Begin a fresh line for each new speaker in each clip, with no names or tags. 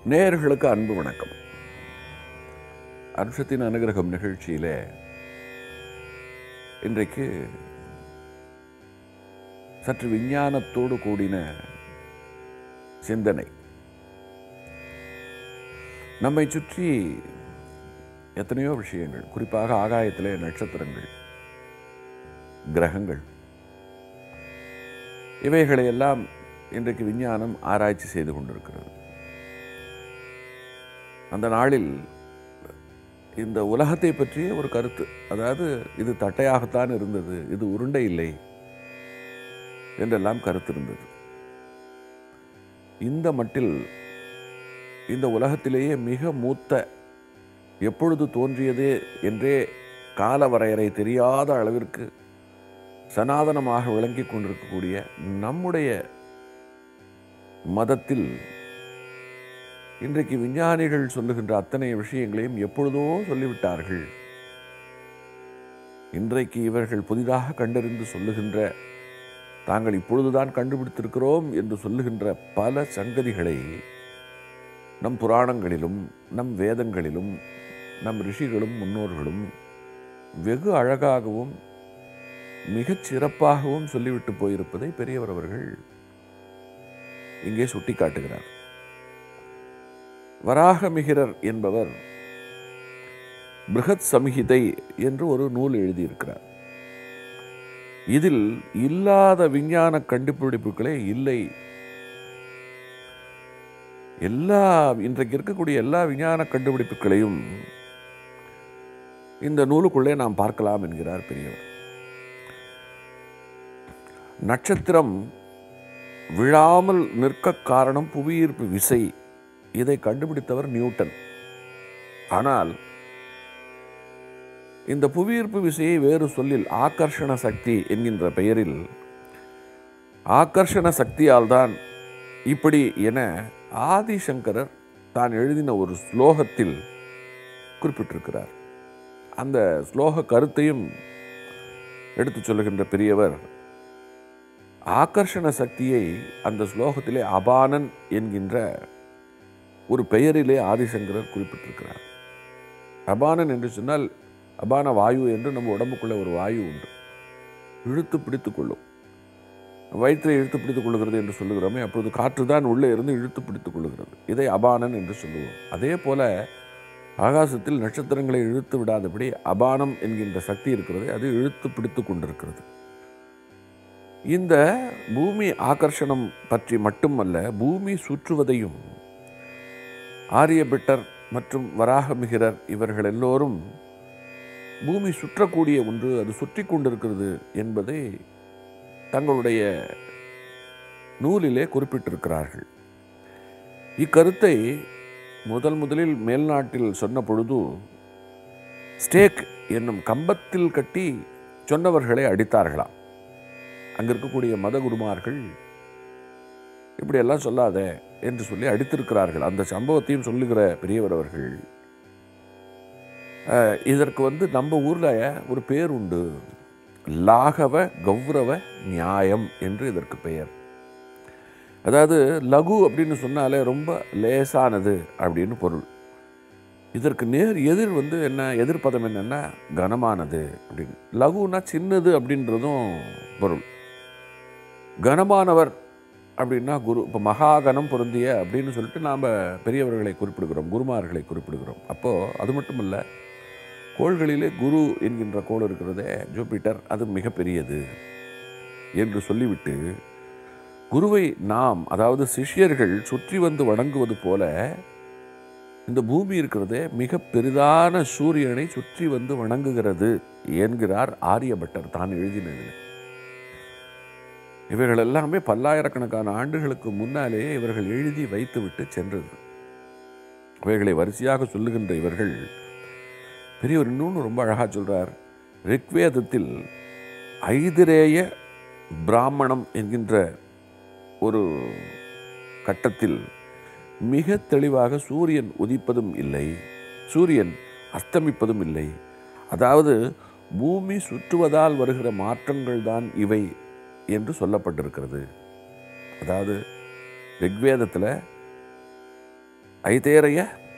நேயர்களுக்கு அன்பு வணக்கம் அனுஷத்தின் அனுகிரகம் நிகழ்ச்சியிலே இன்றைக்கு சற்று விஞ்ஞானத்தோடு கூடின சிந்தனை நம்மை சுற்றி எத்தனையோ விஷயங்கள் குறிப்பாக ஆகாயத்திலே நட்சத்திரங்கள் கிரகங்கள் இவைகளை எல்லாம் இன்றைக்கு விஞ்ஞானம் ஆராய்ச்சி செய்து கொண்டிருக்கிறது அந்த நாளில் இந்த உலகத்தை பற்றிய ஒரு கருத்து அதாவது இது தட்டையாகத்தான் இருந்தது இது உருண்டை இல்லை என்றெல்லாம் கருத்து இருந்தது இந்த மட்டில் இந்த உலகத்திலேயே மிக மூத்த எப்பொழுது தோன்றியது என்றே கால வரையறை தெரியாத அளவிற்கு சனாதனமாக விளங்கிக் கொண்டிருக்கக்கூடிய நம்முடைய மதத்தில் இன்றைக்கு விஞ்ஞானிகள் சொல்லுகின்ற அத்தனை விஷயங்களையும் எப்பொழுதோ சொல்லிவிட்டார்கள் இன்றைக்கு இவர்கள் புதிதாக கண்டறிந்து சொல்லுகின்ற தாங்கள் இப்பொழுதுதான் கண்டுபிடித்திருக்கிறோம் என்று சொல்லுகின்ற பல சங்கதிகளை நம் புராணங்களிலும் நம் வேதங்களிலும் நம் ரிஷிகளும் முன்னோர்களும் வெகு அழகாகவும் மிகச் சிறப்பாகவும் சொல்லிவிட்டு போயிருப்பதை பெரியவர் அவர்கள் இங்கே சுட்டிக்காட்டுகிறார் வராகமிகிரர் என்பவர் பிருகத் சம்ஹிதை என்று ஒரு நூல் எழுதியிருக்கிறார் இதில் இல்லாத விஞ்ஞான கண்டுபிடிப்புகளே இல்லை எல்லா இன்றைக்கு இருக்கக்கூடிய எல்லா விஞ்ஞான கண்டுபிடிப்புகளையும் இந்த நூலுக்குள்ளே நாம் பார்க்கலாம் என்கிறார் பெரியவர் நட்சத்திரம் விழாமல் நிற்க காரணம் புவியீர்ப்பு விசை இதை கண்டுபிடித்தவர் நியூட்டன் ஆனால் இந்த புவியீர்ப்பு விசையை வேறு சொல்லில் ஆக்கர்ஷண சக்தி என்கின்ற பெயரில் ஆக்கர்ஷண சக்தியால் தான் இப்படி என ஆதிசங்கரர் தான் எழுதின ஒரு ஸ்லோகத்தில் குறிப்பிட்டிருக்கிறார் அந்த ஸ்லோக கருத்தையும் எடுத்து சொல்லுகின்ற பெரியவர் ஆக்கர்ஷண சக்தியை அந்த ஸ்லோகத்திலே அபானன் என்கின்ற ஒரு பெயரிலே ஆதிசங்கரர் குறிப்பிட்டிருக்கிறார் அபானன் என்று சொன்னால் அபான வாயு என்று நம்ம உடம்புக்குள்ள ஒரு வாயு உண்டு இழுத்து பிடித்துக் கொள்ளும் வயிற்றை இழுத்து பிடித்துக் கொள்ளுகிறது என்று சொல்லுகிறோமே அப்பொழுது காற்று தான் உள்ளே இருந்து இழுத்து பிடித்துக் கொள்ளுகிறது இதை அபானன் என்று சொல்லுவோம் அதே போல ஆகாசத்தில் நட்சத்திரங்களை இழுத்து விடாதபடி அபானம் என்கின்ற சக்தி இருக்கிறது அது இழுத்து பிடித்து கொண்டிருக்கிறது இந்த பூமி ஆகர்ஷணம் பற்றி மட்டுமல்ல பூமி சுற்றுவதையும் ஆரியபிட்டர் மற்றும் வராகமிகிரர் இவர்கள் எல்லோரும் பூமி சுற்றக்கூடிய ஒன்று அது சுற்றி கொண்டிருக்கிறது என்பதை தங்களுடைய நூலிலே குறிப்பிட்டிருக்கிறார்கள் இக்கருத்தை முதல் முதலில் மேல்நாட்டில் சொன்ன பொழுது ஸ்டேக் என்னும் கம்பத்தில் கட்டி சொன்னவர்களை அடித்தார்களாம் அங்கே இருக்கக்கூடிய மத குருமார்கள் இப்படியெல்லாம் சொல்லாத என்று சொல்லி அடித்திருக்கிறார்கள் அந்த சம்பவத்தையும் சொல்லுகிற பெரியவர் அவர்கள் இதற்கு வந்து நம்ம ஊரில் ஒரு பேர் உண்டு லாகவ கௌரவ நியாயம் என்று இதற்கு பெயர் அதாவது லகு அப்படின்னு சொன்னாலே ரொம்ப லேசானது அப்படின்னு பொருள் இதற்கு நேர் எதிர் வந்து என்ன எதிர்ப்பதம் என்னென்னா கனமானது அப்படின்னு லகுனா சின்னது அப்படின்றதும் பொருள் கனமானவர் அப்படின்னா குரு இப்போ மகாகணம் பொருந்திய அப்படின்னு சொல்லிட்டு நாம் பெரியவர்களை குறிப்பிடுகிறோம் குருமார்களை குறிப்பிடுகிறோம் அப்போது அது மட்டும் இல்லை கோள்களிலே குரு என்கின்ற கோள் இருக்கிறதே ஜூபிட்டர் அது மிகப்பெரியது என்று சொல்லிவிட்டு குருவை நாம் அதாவது சிஷ்யர்கள் சுற்றி வந்து வணங்குவது போல இந்த பூமி இருக்கிறதே மிக பெரிதான சூரியனை சுற்றி வந்து வணங்குகிறது என்கிறார் ஆரியபட்டர் தான் எழுதினதில் இவைகள் எல்லாமே பல்லாயிரக்கணக்கான ஆண்டுகளுக்கு முன்னாலேயே இவர்கள் எழுதி வைத்துவிட்டு சென்றது இவைகளை வரிசையாக சொல்லுகின்ற இவர்கள் பெரியவர் இன்னொன்று ரொம்ப அழகாக சொல்கிறார் ரிக்வேதத்தில் ஐதிரேய பிராமணம் என்கின்ற ஒரு கட்டத்தில் மிக தெளிவாக சூரியன் உதிப்பதும் இல்லை சூரியன் அஸ்தமிப்பதும் இல்லை அதாவது பூமி சுற்றுவதால் வருகிற மாற்றங்கள் தான் இவை என்று சொல்லப்பட்டிருக்கிறது அதாவது ரிக்வேதத்தில் ஐதேரைய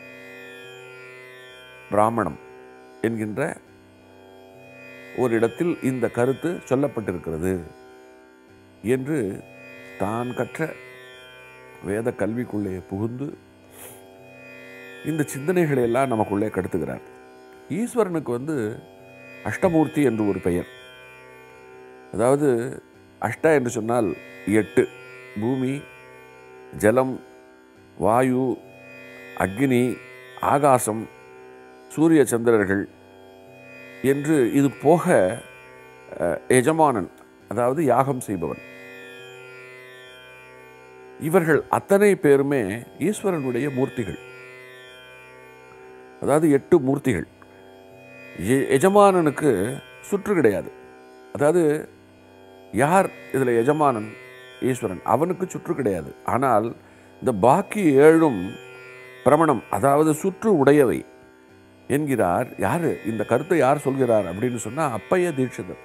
பிராமணம் என்கின்ற ஒரு இடத்தில் இந்த கருத்து சொல்லப்பட்டிருக்கிறது என்று தான் கற்ற வேத கல்விக்குள்ளே புகுந்து இந்த சிந்தனைகளை எல்லாம் நமக்குள்ளே கடத்துகிறார் ஈஸ்வரனுக்கு வந்து அஷ்டமூர்த்தி என்று ஒரு பெயர் அதாவது அஷ்ட என்று சொன்னால் எட்டு பூமி ஜலம் வாயு அக்னி ஆகாசம் சூரிய சந்திரர்கள் என்று இது போக அஹ், எஜமானன் அதாவது யாகம் செய்பவன் இவர்கள் அத்தனை பேருமே ஈஸ்வரனுடைய மூர்த்திகள் அதாவது எட்டு மூர்த்திகள் எ- எஜமானனுக்கு சுற்று கிடையாது அதாவது யார் இதில் எஜமானன் ஈஸ்வரன் அவனுக்கு சுற்று கிடையாது ஆனால் இந்த பாக்கி ஏழும் பிரமணம் அதாவது சுற்று உடையவை என்கிறார் யார் இந்த கருத்தை யார் சொல்கிறார் அப்படின்னு சொன்னால் அப்பைய தீட்சிதர்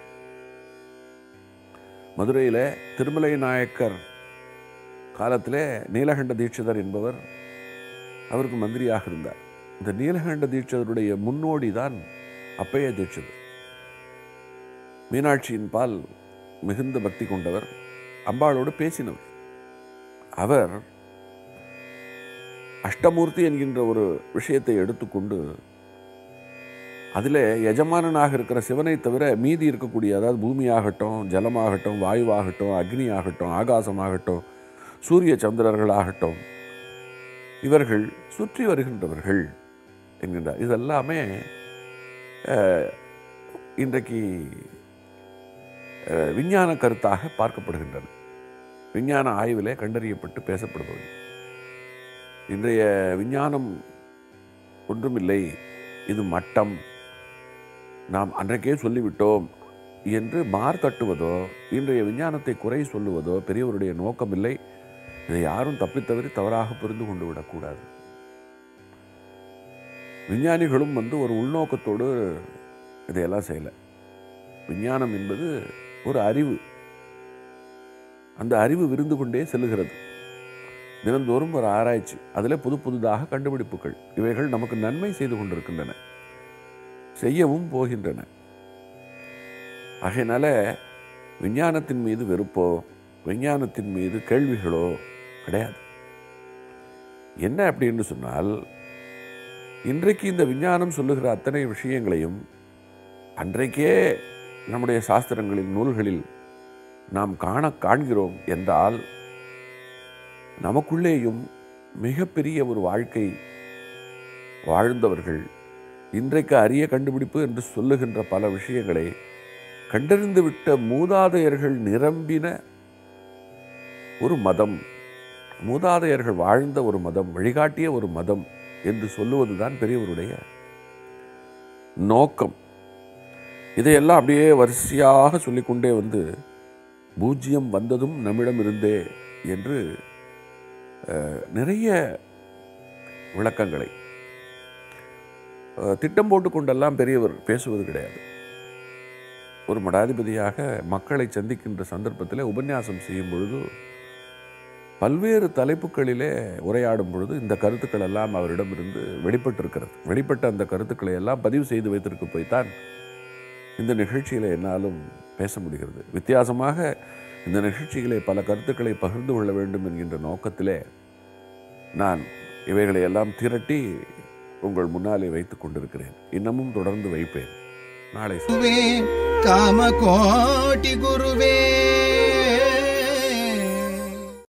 மதுரையில் திருமலை நாயக்கர் காலத்திலே நீலகண்ட தீட்சிதர் என்பவர் அவருக்கு மந்திரியாக இருந்தார் இந்த நீலகண்ட தீட்சிதருடைய முன்னோடி தான் அப்பைய தீட்சிதர் மீனாட்சியின் பால் மிகுந்த பக்தி கொண்டவர் அம்பாளோடு பேசினவர் அவர் அஷ்டமூர்த்தி என்கின்ற ஒரு விஷயத்தை எடுத்துக்கொண்டு அதில் எஜமானனாக இருக்கிற சிவனை தவிர மீதி இருக்கக்கூடிய அதாவது பூமியாகட்டும் ஜலமாகட்டும் வாயுவாகட்டும் அக்னி ஆகட்டும் ஆகாசமாகட்டும் சூரிய சந்திரர்களாகட்டும் இவர்கள் சுற்றி வருகின்றவர்கள் என்கின்றார் இதெல்லாமே அஹ், இன்றைக்கு அஹ், விஞ்ஞான கருத்தாக பார்க்கப்படுகின்றன விஞ்ஞான ஆய்விலே கண்டறியப்பட்டு பேசப்படுபவை இன்றைய விஞ்ஞானம் ஒன்றுமில்லை இது மட்டம் நாம் அன்றைக்கே சொல்லிவிட்டோம் என்று மார்த்தட்டுவதோ இன்றைய விஞ்ஞானத்தை குறை சொல்லுவதோ பெரியவருடைய நோக்கமில்லை இதை யாரும் தப்பித்தவறி தவறாக புரிந்து கொண்டு விடக்கூடாது விஞ்ஞானிகளும் வந்து ஒரு உள்நோக்கத்தோடு இதையெல்லாம் செய்யலை விஞ்ஞானம் என்பது ஒரு அறிவு அந்த அறிவு விருந்து கொண்டே செல்லுகிறது தினந்தோறும் ஒரு ஆராய்ச்சி அதில் புது புதுதாக கண்டுபிடிப்புகள் இவைகள் நமக்கு நன்மை செய்து கொண்டிருக்கின்றன செய்யவும் போகின்றன ஆகையினால விஞ்ஞானத்தின் மீது வெறுப்போ விஞ்ஞானத்தின் மீது கேள்விகளோ கிடையாது என்ன அப்படின்னு சொன்னால் இன்றைக்கு இந்த விஞ்ஞானம் சொல்லுகிற அத்தனை விஷயங்களையும் அன்றைக்கே நம்முடைய சாஸ்திரங்களில் நூல்களில் நாம் காண காண்கிறோம் என்றால் நமக்குள்ளேயும் மிகப்பெரிய ஒரு வாழ்க்கை வாழ்ந்தவர்கள் இன்றைக்கு அரிய கண்டுபிடிப்பு என்று சொல்லுகின்ற பல விஷயங்களை கண்டறிந்து விட்ட மூதாதையர்கள் நிரம்பின ஒரு மதம் மூதாதையர்கள் வாழ்ந்த ஒரு மதம் வழிகாட்டிய ஒரு மதம் என்று சொல்லுவதுதான் பெரியவருடைய நோக்கம் இதையெல்லாம் அப்படியே வரிசையாக சொல்லிக்கொண்டே வந்து பூஜ்யம் வந்ததும் நம்மிடம் இருந்தே என்று அஹ், நிறைய விளக்கங்களை அஹ், திட்டம் போட்டுக்கொண்டெல்லாம் பெரியவர் பேசுவது கிடையாது ஒரு மடாதிபதியாக மக்களை சந்திக்கின்ற சந்தர்ப்பத்தில் உபன்யாசம் செய்யும் பொழுது பல்வேறு தலைப்புகளிலே உரையாடும் பொழுது இந்த கருத்துக்கள் எல்லாம் அவரிடமிருந்து வெளிப்பட்டிருக்கிறது வெளிப்பட்ட அந்த கருத்துக்களை எல்லாம் பதிவு செய்து வைத்திருக்க போய்த்தான் இந்த நிகழ்ச்சியில் என்னாலும் பேச முடிகிறது வித்தியாசமாக இந்த நிகழ்ச்சிகளை பல கருத்துக்களை பகிர்ந்து கொள்ள வேண்டும் என்கின்ற நோக்கத்திலே நான் இவைகளை எல்லாம் திரட்டி உங்கள் முன்னாலே வைத்துக் கொண்டிருக்கிறேன் இன்னமும் தொடர்ந்து வைப்பேன் நாளை
ಗುರುವೇ ಕಾಮಕೋಟಿ ಗುರುವೇ